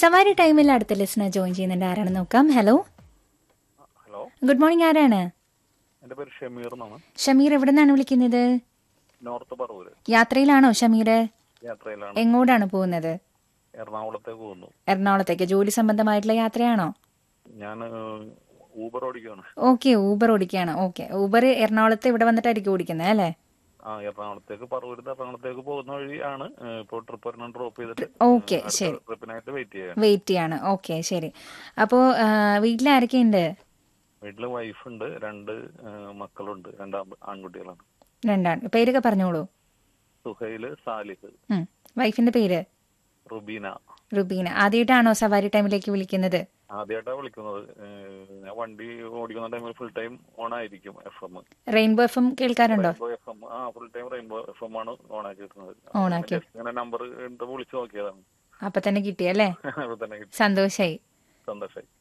സവാരി ടൈമിൽ അടുത്ത ലിസണർ ജോയിൻ ചെയ്യുന്നുണ്ട് ആരാണെന്ന് നോക്കാം ഹലോ ഹലോ ഗുഡ് മോർണിംഗ് ആരാണ് എൻ്റെ പേര് ഷമീർ എന്നാണ് ഷമീർ എവിടെ നിന്നാണ് വിളിക്കുന്നത് നോർത്ത് പറവൂര് യാത്രയിലാണോ ഷമീർ യാത്രയിലാണ് എങ്ങോട്ടാണ് പോകുന്നത് എറണാകുളത്തേക്ക് പോകുന്നു എറണാകുളത്തേക്ക് ജോലി സംബന്ധമായിട്ടുള്ള യാത്രയാണോ ഞാൻ ഊബർ ഓടിക്കുകയാണ് ഓക്കെ ഊബർ ഓടിക്കുകയാണ് ഓക്കെ ഊബർ എറണാകുളത്ത് ഇവിടെ വന്നിട്ടായിരിക്കും ഓടിക്കുന്നത് അല്ലേ ആ എറണാകുളത്തേക്ക് പറവൂരിൽ എറണാകുളത്തേക്ക് പോകുന്ന വഴിയാണ് ഏഹ്, ഇപ്പോൾ ട്രിപ്പ് ഒരെണ്ണം ഡ്രോപ്പ് ചെയ്തിട്ട് ഓക്കെ അടുത്ത ശരി ട്രിപ്പിനായിട്ട് വെയിറ്റ് ചെയ്യാണ് വെയിറ്റ് ചെയ്യാണ് ഓക്കെ ശരി അപ്പോൾ വീട്ടിൽ ആരൊക്കെയുണ്ട് വീട്ടില് വൈഫുണ്ട് രണ്ട് ഏഹ്, മക്കളുണ്ട് രണ്ട് ആൺ- ആൺകുട്ടികളാണ് രണ്ടാണ് പേരൊക്കെ പറഞ്ഞോളൂ സുഹൈല് സാലിഹ് ഉം. വൈഫിന്റെ പേര് റുബീന റുബീന ആദ്യമായിട്ടാണോ സവാരി ടൈമിലേക്ക് വിളിക്കുന്നത് ആദ്യമായിട്ടാണ് വിളിക്കുന്നത് ഏഹ്, ഞാൻ വണ്ടി ഓടിക്കുന്ന ടൈമിൽ ഫുൾ ടൈം ഓൺ ആയിരിക്കും F M Rainbow F M കേൾക്കാറുണ്ടോ റെയിൻബോ എഫ് എം ആ full time Rainbow F M ആണ് ഓൺ ആക്കിയിരുന്നത് On ആക്കി. ഇങ്ങനെ നമ്പർ എടുത്ത് വിളിച്ചു നോക്കിയതാണ് അപ്പൊ തന്നെ കിട്ടിയല്ലേ അപ്പൊ തന്നെ കിട്ടി സന്തോഷായി സന്തോഷായി